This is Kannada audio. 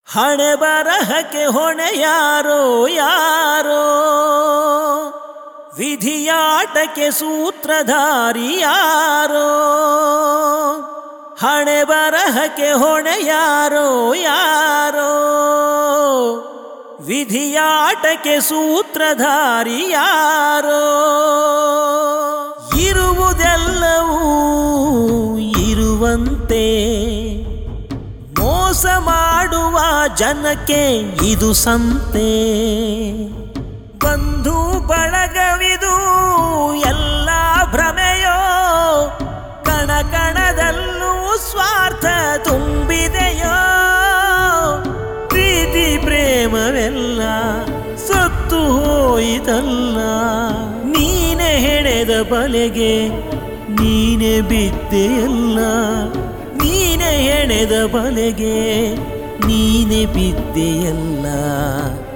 ಹಣೆ ಬರಹಕ್ಕೆ ಹೊಣೆ ಯಾರೋ ಯಾರೋ ವಿಧಿಯಾಟಕ್ಕೆ ಸೂತ್ರಧಾರಿ ಯಾರೋ ಹಣೆ ಬರಹಕ್ಕೆ ಹೊಣೆ ಯಾರೋ ಯಾರೋ ವಿಧಿಯಾಟಕ್ಕೆ ಸೂತ್ರಧಾರಿ ಯಾರೋ ಇರುವುದೆಲ್ಲವೂ ಇರುವಂತೆ ಮೋಸ ಮಾಡುವ ಜನಕ್ಕೆ ಇದು ಸಂತೆ ಬಂಧು ಬಳಗವಿದು ಎಲ್ಲ ಭ್ರಮೆಯೋ ಕಣ ಕಣದಲ್ಲೂ ಸ್ವಾರ್ಥ ತುಂಬಿದೆಯೋ ಪ್ರೀತಿ ಪ್ರೇಮವೆಲ್ಲ ಸತ್ತು ಹೋಯಿತಲ್ಲ ನೀನೆ ಹೆಣೆದ ಬಲೆಗೆ ನೀನೆ ಬಿದ್ದೆಯಲ್ಲ ನೀನೆ ಹೆಣೆದ ಬಲೆಗೆ ನೀನೆ ಬಿದ್ದೆಯಲ್ಲ